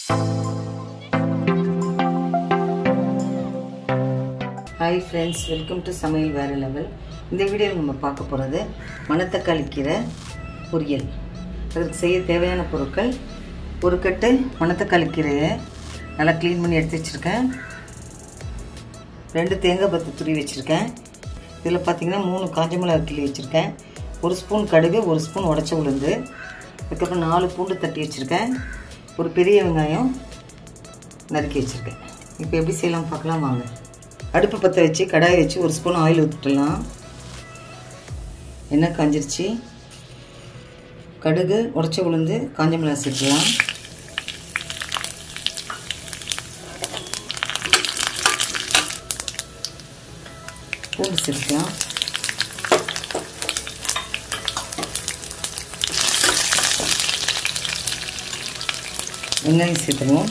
hi friends welcome to சமையல் வேறு level இந்த வீடியோவில் நம்ம பார்க்க போகிறது மணத்தக்காளி கீரை பொரியல் அதுக்கு செய்ய தேவையான பொருட்கள் ஒரு கட்டு மணத்தக்காளி கீரையை நல்லா க்ளீன் பண்ணி எடுத்து வச்சுருக்கேன் ரெண்டு தேங்காய் பத்து துருவி வச்சுருக்கேன் இதில் பார்த்தீங்கன்னா மூணு காஞ்ச மிளகா கிள்ளி வச்சுருக்கேன் ஒரு ஸ்பூன் கடுகு ஒரு ஸ்பூன் உடச்ச உளுந்து அதுக்கப்புறம் நாலு பூண்டு தட்டி வச்சுருக்கேன் ஒரு பெரிய வெங்காயம் நறுக்கி வச்சுருக்கேன் இப்போ எப்படி செய்யலாம் பார்க்கலாம் வாங்க அடுப்பு பற்ற வச்சு கடாயை வச்சு ஒரு ஸ்பூன் ஆயில் ஊற்றிடலாம் எண்ணெய் காஞ்சிருச்சு கடுகு உடச்ச உளுந்து காஞ்ச மிளகாய் சேர்த்துக்கலாம் பூண்டு சேர்த்துக்கலாம் வெங்காயம் சேர்த்துருவோம்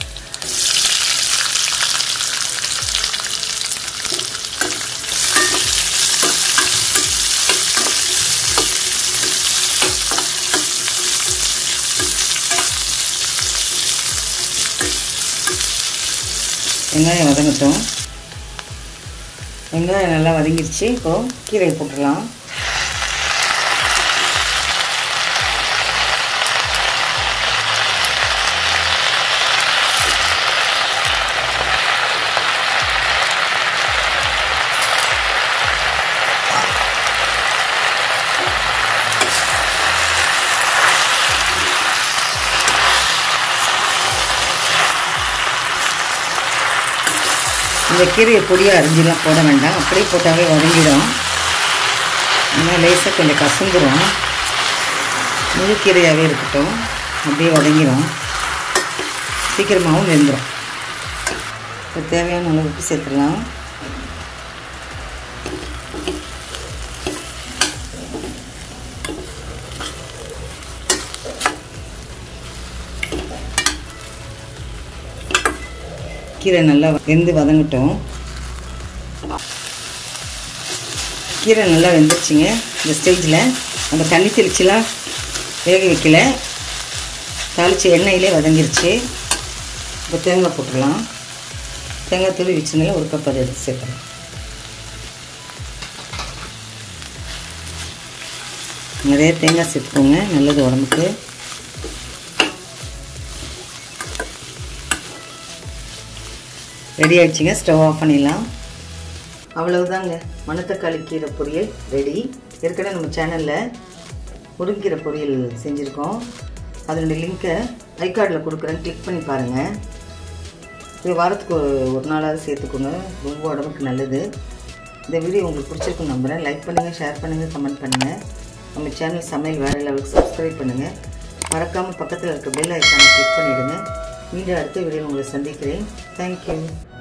வெங்காயம் வதங்கட்டும் வெங்காயம் நல்லா வதங்கிடுச்சு இப்போது கீரையை போட்டுடலாம் இந்த கீரையை பொடியாக அரிஞ்சிலாம் போட வேண்டாம் அப்படியே போட்டாவே வதங்கிடும் இன்னும் லேசாக கொஞ்சம் கசந்துடும் முழு கீரையாகவே இருக்கட்டும் அப்படியே வதங்கிடும் சீக்கிரமாகவும் வெந்துடும் இப்போ தேவையான அளவு உப்பு சேர்த்துடலாம் கீரை நல்லா வெந்து வதங்கட்டும் கீரை நல்லா வெந்துருச்சுங்க இந்த ஸ்டேஜில் நம்ம தண்ணி தெளிச்சுலாம் வேக வைக்கல தாளித்து எண்ணெயிலே வதங்கிருச்சு இப்போ தேங்காய் போட்டுடலாம் தேங்காய் தூள் வச்சதுனால ஒரு கப் அதை எடுத்து சேர்க்கலாம் நிறைய தேங்காய் சேர்த்துக்கோங்க நல்லது உடம்புக்கு ரெடி ஆயிடுச்சுங்க ஸ்டவ் ஆஃப் பண்ணிடலாம் அவ்வளவுதாங்க மணத்தக்காளி கீரை பொரியல் ரெடி ஏற்கனவே நம்ம சேனலில் முருங்கீரை பொரியல் செஞ்சுருக்கோம் அதனுடைய லிங்க்கை ஐகார்டில் கொடுக்குறேன் கிளிக் பண்ணி பாருங்கள் இது வாரத்துக்கு ஒரு ஒரு நாளாவது சேர்த்துக்கோங்க ரொம்ப உடம்புக்கு நல்லது இந்த வீடியோ உங்களுக்கு பிடிச்சிருக்குன்னு நம்புகிறேன் லைக் பண்ணுங்கள் ஷேர் பண்ணுங்கள் கமெண்ட் பண்ணுங்கள் நம்ம சேனல் சமையல் வேறு லெவலுக்கு சப்ஸ்கிரைப் பண்ணுங்கள் மறக்காமல் பக்கத்தில் இருக்க பெல் ஐக்கானை கிளிக் பண்ணிவிடுங்க மீண்டும் அடுத்த வீடியோ உங்களை சந்திக்கிறேன் தேங்க்யூ